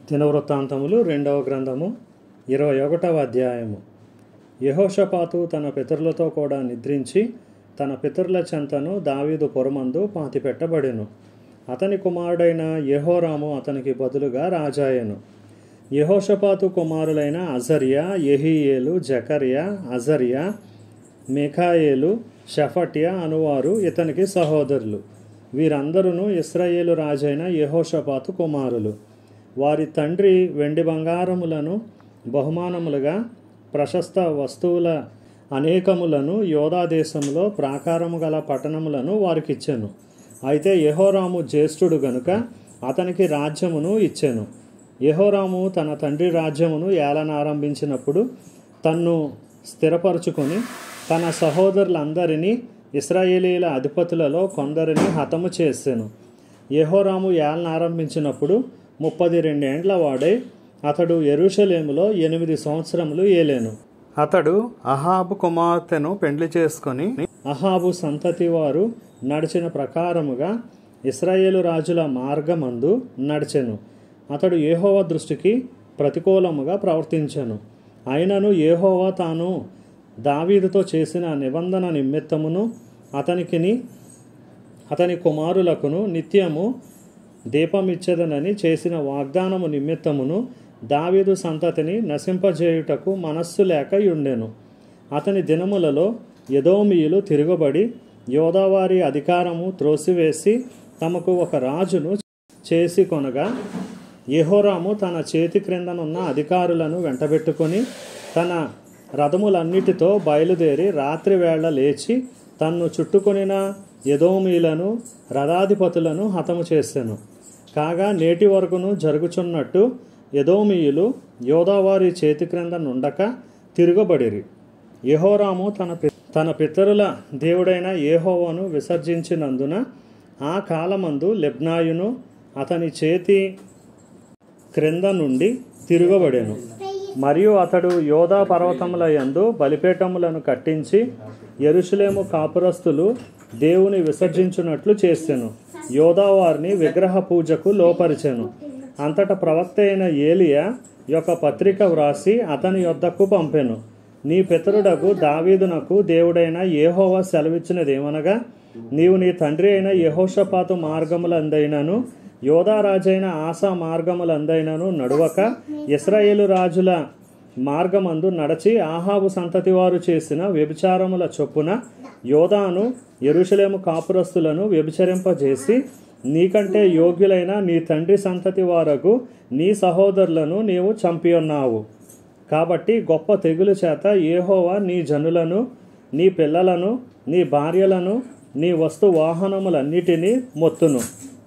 దినవృత్తాంతములు రెండవ గ్రంథము ఇరవై ఒకటవ అధ్యాయము యహోషపాతు తన పితరులతో కూడా నిద్రించి తన పితరుల చెంతను దావీదు పొరమందు పాతిపెట్టబడెను అతని కుమారుడైన యెహోరాము అతనికి బదులుగా రాజాయను యహోషపాతు కుమారులైన అజర్యా యెహీయేలు జకర్యా అజర్యా మిఖాయేలు షఫట్య అనువారు ఇతనికి సహోదరులు వీరందరూ ఇస్రాయేలు రాజైన యెహోషపాతు కుమారులు వారి తండ్రి వెండి బంగారములను బహుమానములుగా ప్రశస్త వస్తువుల అనేకములను యోధా దేశంలో ప్రాకారము గల పట్టణములను వారికిచ్చెను అయితే యెహోరాము జ్యేష్ఠుడు గనుక అతనికి రాజ్యమును ఇచ్చెను యెహోరాము తన తండ్రి రాజ్యమును ఏలనారంభించినప్పుడు తన్ను స్థిరపరుచుకొని తన సహోదరులందరినీ ఇస్రాయేలీల అధిపతులలో కొందరిని హతము చేసెను యెహోరాము ఏలనారంభించినప్పుడు ముప్పది రెండేండ్ల వాడై అతడు ఎరుషలేములో ఎనిమిది సంవత్సరములు ఏలేను అతడు అహాబు కుమార్తెను పెండ్లి చేసుకొని అహాబు సంతతి వారు నడిచిన ప్రకారముగా ఇస్రాయేలు రాజుల మార్గమందు నడిచెను అతడు ఏహోవ దృష్టికి ప్రతికూలముగా ప్రవర్తించెను అయినను ఏహోవా తాను దావీదుతో చేసిన నిబంధన నిమిత్తమును అతనికిని అతని కుమారులకును నిత్యము దీపమిచ్చదనని చేసిన వాగ్దానము నిమిత్తమును దావీదు సంతతిని నశింపజేయుటకు మనస్సు లేక ఉండెను అతని దినములలో యదోమీయులు తిరుగుబడి యోదావారి అధికారము త్రోసివేసి తమకు ఒక రాజును చేసి కొనగా యెహోరాము తన చేతి క్రిందనున్న అధికారులను వెంటబెట్టుకొని తన రథములన్నిటితో బయలుదేరి రాత్రి వేళ లేచి తన్ను చుట్టుకొనిన యదోమీలను రథాధిపతులను హతము చేసెను కాగా నేటి వరకును జరుగుచున్నట్టు యదోమీయులు యోదావారి చేతి క్రింద నుండక తిరగబడిరి యహోరాము తన పి తన పితరుల దేవుడైన ఏహోవను విసర్జించినందున ఆ కాలమందు లెబ్నాయును అతని చేతి క్రింద నుండి తిరగబడెను మరియు అతడు యోధా పర్వతముల యందు బలిపీఠములను కట్టించి ఎరుషులేము కాపురస్తులు దేవుని విసర్జించున్నట్లు చేసెను యోధా వారిని విగ్రహ పూజకు లోపరిచెను అంతట ప్రవక్త అయిన ఏలియా యొక్క పత్రిక వ్రాసి అతని యొద్దకు పంపెను నీ పితరుడకు దావీదునకు దేవుడైన ఏహోవా సెలవిచ్చినదేమనగా నీవు నీ తండ్రి అయిన యహోషపాతు మార్గములందైనను యోధారాజైన ఆశా మార్గములందైనను నడువక ఇస్రాయేలు రాజుల మార్గమందు నడచి ఆహాబు సంతతి వారు చేసిన వ్యభిచారముల చొప్పున యోధాను ఎరుషలేము కాపురస్తులను వ్యభిచరింపజేసి నీకంటే యోగ్యులైన నీ తండ్రి సంతతి వారకు నీ సహోదరులను నీవు చంపియున్నావు కాబట్టి గొప్ప తెగులు చేత ఏహోవా నీ జనులను నీ పిల్లలను నీ భార్యలను నీ వస్తు వాహనములన్నిటినీ మొత్తును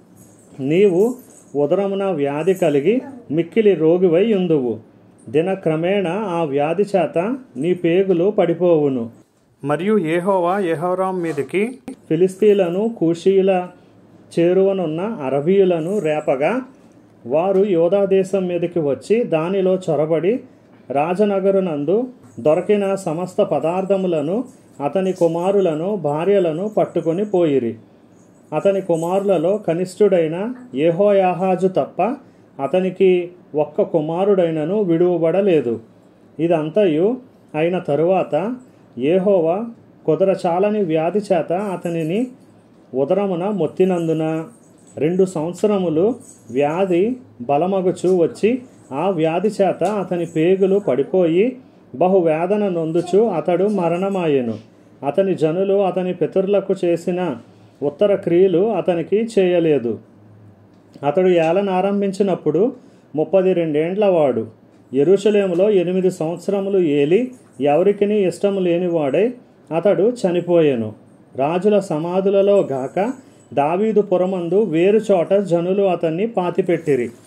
నీవు ఉదరమున వ్యాధి కలిగి మిక్కిలి రోగివై ఉందువు దినక్రమేణ ఆ వ్యాధి చేత నీ పేగులు పడిపోవును మరియు ఏహోవా యెహోరాం మీదికి ఫిలిస్తీన్లను కూషీల చేరువనున్న అరబీయులను రేపగా వారు యోధా దేశం మీదకి వచ్చి దానిలో చొరబడి రాజనగరునందు దొరికిన సమస్త పదార్థములను అతని కుమారులను భార్యలను పట్టుకొని పోయిరి అతని కుమారులలో కనిష్ఠుడైన ఏహోయాహాజు తప్ప అతనికి ఒక్క కుమారుడైనను విడువబడలేదు ఇదంతయు అయిన తరువాత ఏహోవా కుదరచాలని వ్యాధి చేత అతనిని ఉదరమున మొత్తినందున రెండు సంవత్సరములు వ్యాధి బలమగుచు వచ్చి ఆ వ్యాధి చేత అతని పేగులు పడిపోయి బహువేదన నొందుచు అతడు మరణమాయెను అతని జనులు అతని పితరులకు చేసిన ఉత్తర క్రియలు అతనికి చేయలేదు అతడు ఏలన ఆరంభించినప్పుడు ముప్పది రెండేండ్ల వాడు ఎరుషలేములో ఎనిమిది సంవత్సరములు ఏలి ఎవరికిని ఇష్టము లేనివాడై అతడు చనిపోయెను రాజుల సమాధులలో గాక దావీదు పురమందు వేరు చోట జనులు అతన్ని పాతిపెట్టిరి